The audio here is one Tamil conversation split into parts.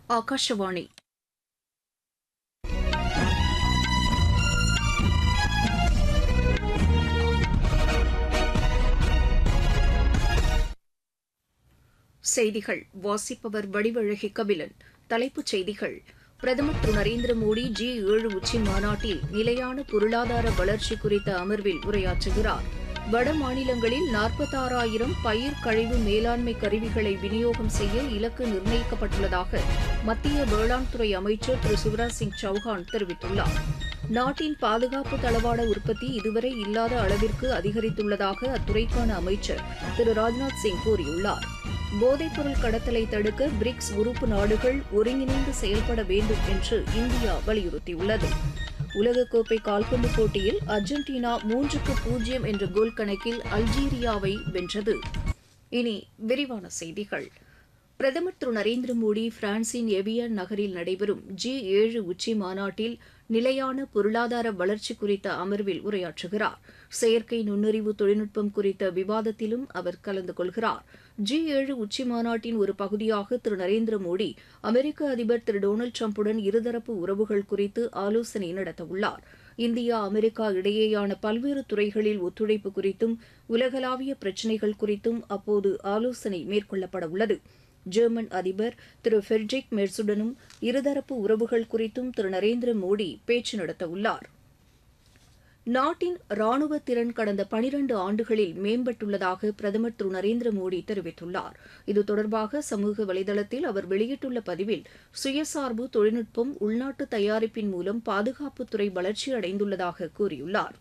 ಆಕಾಶವಾಣಿ செய்திகள் வாசிப்பவர் வடிவழகி கபிலன் தலைப்புச் செய்திகள் பிரதமர் திரு நரேந்திர மோடி ஜி ஏழு உச்சி மாநாட்டில் நிலையான பொருளாதார வளர்ச்சி குறித்த அமர்வில் உரையாற்றுகிறார் வட மாநிலங்களில் நாற்பத்தாறாயிரம் பயிர் கழிவு மேலாண்மை கருவிகளை விநியோகம் செய்ய இலக்கு நிர்ணயிக்கப்பட்டுள்ளதாக மத்திய வேளாண் துறை அமைச்சர் திரு சிவராஜ் சிங் சௌஹான் தெரிவித்துள்ளார் நாட்டின் பாதுகாப்பு தளவாட உற்பத்தி இதுவரை இல்லாத அளவிற்கு அதிகரித்துள்ளதாக அத்துறைக்கான அமைச்சர் திரு ராஜ்நாத் சிங் கூறியுள்ளார் போதைப்பொருள் கடத்தலை தடுக்க பிரிக்ஸ் உறுப்பு நாடுகள் ஒருங்கிணைந்து செயல்பட வேண்டும் என்று இந்தியா வலியுறுத்தியுள்ளது உலகக்கோப்பை கால்பந்து போட்டியில் அர்ஜென்டினா மூன்றுக்கு பூஜ்ஜியம் என்ற கோல் கணக்கில் அல்ஜீரியாவை வென்றது இனி விரிவான செய்திகள் பிரதமர் திரு நரேந்திர மோடி பிரான்சின் எவியன் நகரில் நடைபெறும் ஜி ஏழு உச்சி மாநாட்டில் நிலையான பொருளாதார வளர்ச்சி குறித்த அமர்வில் உரையாற்றுகிறார் செயற்கை நுண்ணறிவு தொழில்நுட்பம் குறித்த விவாதத்திலும் அவர் கலந்து கொள்கிறார் ஜி ஏழு உச்சி மாநாட்டின் ஒரு பகுதியாக திரு நரேந்திர மோடி அமெரிக்க அதிபர் திரு டொனால்டு டிரம்புடன் இருதரப்பு உறவுகள் குறித்து ஆலோசனை நடத்தவுள்ளார் இந்தியா அமெரிக்கா இடையேயான பல்வேறு துறைகளில் ஒத்துழைப்பு குறித்தும் உலகளாவிய பிரச்சினைகள் குறித்தும் அப்போது ஆலோசனை மேற்கொள்ளப்பட உள்ளது ஜெர்மன் அதிபர் திரு ஃபெட்ரிக் மெர்சுடனும் இருதரப்பு உறவுகள் குறித்தும் திரு நரேந்திர மோடி பேச்சு நடத்தவுள்ளார் நாட்டின் ராணுவ திறன் கடந்த பனிரண்டு ஆண்டுகளில் மேம்பட்டுள்ளதாக பிரதமர் திரு நரேந்திர மோடி தெரிவித்துள்ளார் இது தொடர்பாக சமூக வலைதளத்தில் அவர் வெளியிட்டுள்ள பதிவில் சுயசார்பு தொழில்நுட்பம் உள்நாட்டு தயாரிப்பின் மூலம் பாதுகாப்புத்துறை வளர்ச்சி அடைந்துள்ளதாக கூறியுள்ளார்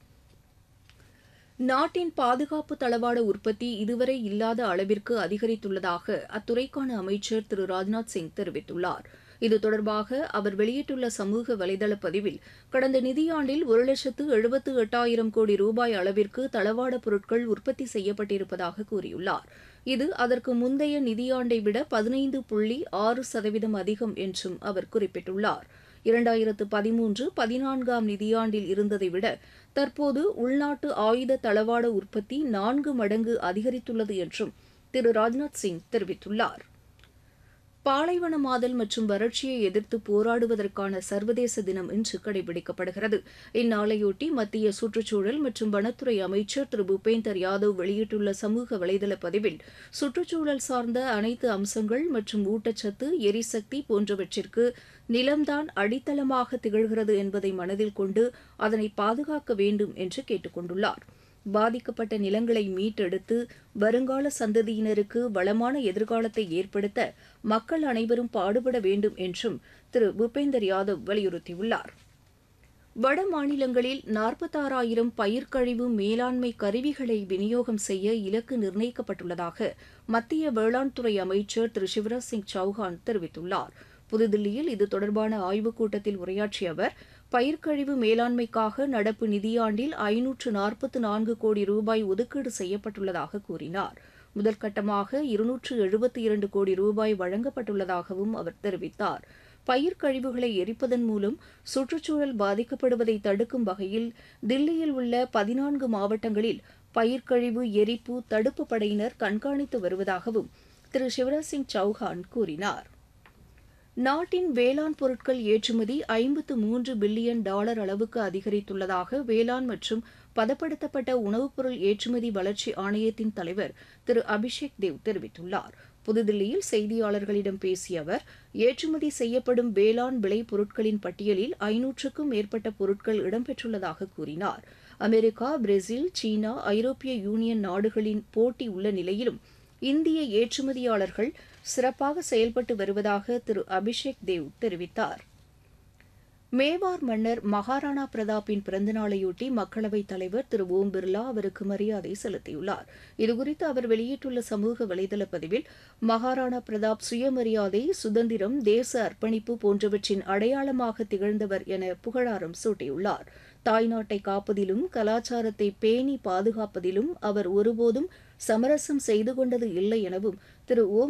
நாட்டின் பாதுகாப்பு தளவாட உற்பத்தி இதுவரை இல்லாத அளவிற்கு அதிகரித்துள்ளதாக அத்துறைக்கான அமைச்சர் திரு ராஜ்நாத் சிங் தெரிவித்துள்ளார் இது தொடர்பாக அவர் வெளியிட்டுள்ள சமூக வலைதள பதிவில் கடந்த நிதியாண்டில் ஒரு லட்சத்து எழுபத்து எட்டாயிரம் கோடி ரூபாய் அளவிற்கு தளவாட பொருட்கள் உற்பத்தி செய்யப்பட்டிருப்பதாக கூறியுள்ளார் இது அதற்கு முந்தைய நிதியாண்டை விட பதினைந்து புள்ளி ஆறு சதவீதம் அதிகம் என்றும் அவர் குறிப்பிட்டுள்ளார் இரண்டாயிரத்து பதிமூன்று பதினான்காம் நிதியாண்டில் இருந்ததை விட தற்போது உள்நாட்டு ஆயுத தளவாட உற்பத்தி நான்கு மடங்கு அதிகரித்துள்ளது என்றும் திரு ராஜ்நாத் சிங் தெரிவித்துள்ளார் பாலைவனமாதல் மற்றும் வறட்சியை எதிர்த்து போராடுவதற்கான சர்வதேச தினம் இன்று கடைபிடிக்கப்படுகிறது இந்நாளையொட்டி மத்திய சுற்றுச்சூழல் மற்றும் வனத்துறை அமைச்சர் திரு பூபேந்தர் யாதவ் வெளியிட்டுள்ள சமூக வலைதள பதிவில் சுற்றுச்சூழல் சார்ந்த அனைத்து அம்சங்கள் மற்றும் ஊட்டச்சத்து எரிசக்தி போன்றவற்றிற்கு நிலம்தான் அடித்தளமாக திகழ்கிறது என்பதை மனதில் கொண்டு அதனை பாதுகாக்க வேண்டும் என்று கேட்டுக் கொண்டுள்ளார் பாதிக்கப்பட்ட நிலங்களை மீட்டெடுத்து வருங்கால சந்ததியினருக்கு வளமான எதிர்காலத்தை ஏற்படுத்த மக்கள் அனைவரும் பாடுபட வேண்டும் என்றும் திரு பூபேந்தர் யாதவ் வலியுறுத்தியுள்ளார் வட மாநிலங்களில் நாற்பத்தாறாயிரம் பயிர்க்கழிவு மேலாண்மை கருவிகளை விநியோகம் செய்ய இலக்கு நிர்ணயிக்கப்பட்டுள்ளதாக மத்திய வேளாண் துறை அமைச்சர் திரு சிவராஜ் சிங் சௌஹான் தெரிவித்துள்ளார் புதுதில்லியில் இது தொடர்பான ஆய்வுக் கூட்டத்தில் உரையாற்றிய அவர் பயிர்க்கழிவு மேலாண்மைக்காக நடப்பு நிதியாண்டில் ஐநூற்று நாற்பத்து நான்கு கோடி ரூபாய் ஒதுக்கீடு செய்யப்பட்டுள்ளதாக கூறினார் முதற்கட்டமாக இருநூற்று எழுபத்தி இரண்டு கோடி ரூபாய் வழங்கப்பட்டுள்ளதாகவும் அவர் தெரிவித்தார் பயிர் கழிவுகளை எரிப்பதன் மூலம் சுற்றுச்சூழல் பாதிக்கப்படுவதை தடுக்கும் வகையில் தில்லியில் உள்ள பதினான்கு மாவட்டங்களில் பயிர்க்கழிவு எரிப்பு தடுப்பு படையினர் கண்காணித்து வருவதாகவும் திரு சிவராஜ் சிங் சௌஹான் கூறினார் நாட்டின் வேளாண் பொருட்கள் ஏற்றுமதி ஐம்பத்து மூன்று பில்லியன் டாலர் அளவுக்கு அதிகரித்துள்ளதாக வேளாண் மற்றும் பதப்படுத்தப்பட்ட உணவுப் பொருள் ஏற்றுமதி வளர்ச்சி ஆணையத்தின் தலைவர் திரு அபிஷேக் தேவ் தெரிவித்துள்ளார் புதுதில்லியில் செய்தியாளர்களிடம் பேசிய அவர் ஏற்றுமதி செய்யப்படும் வேளாண் விளை பொருட்களின் பட்டியலில் ஐநூற்றுக்கும் மேற்பட்ட பொருட்கள் இடம்பெற்றுள்ளதாக கூறினார் அமெரிக்கா பிரேசில் சீனா ஐரோப்பிய யூனியன் நாடுகளின் போட்டி உள்ள நிலையிலும் இந்திய ஏற்றுமதியாளர்கள் சிறப்பாக செயல்பட்டு வருவதாக திரு அபிஷேக் தேவ் தெரிவித்தார் மேவார் மன்னர் மகாராணா பிரதாப்பின் பிறந்தநாளையொட்டி மக்களவைத் தலைவர் திரு ஓம் பிர்லா அவருக்கு மரியாதை செலுத்தியுள்ளார் இதுகுறித்து அவர் வெளியிட்டுள்ள சமூக வலைதள பதிவில் மகாராணா பிரதாப் சுயமரியாதை சுதந்திரம் தேச அர்ப்பணிப்பு போன்றவற்றின் அடையாளமாக திகழ்ந்தவர் என புகழாரம் சூட்டியுள்ளார் தாய்நாட்டை காப்பதிலும் கலாச்சாரத்தை பேணி பாதுகாப்பதிலும் அவர் ஒருபோதும் சமரசம் செய்து கொண்டது இல்லை எனவும் திரு ஓம்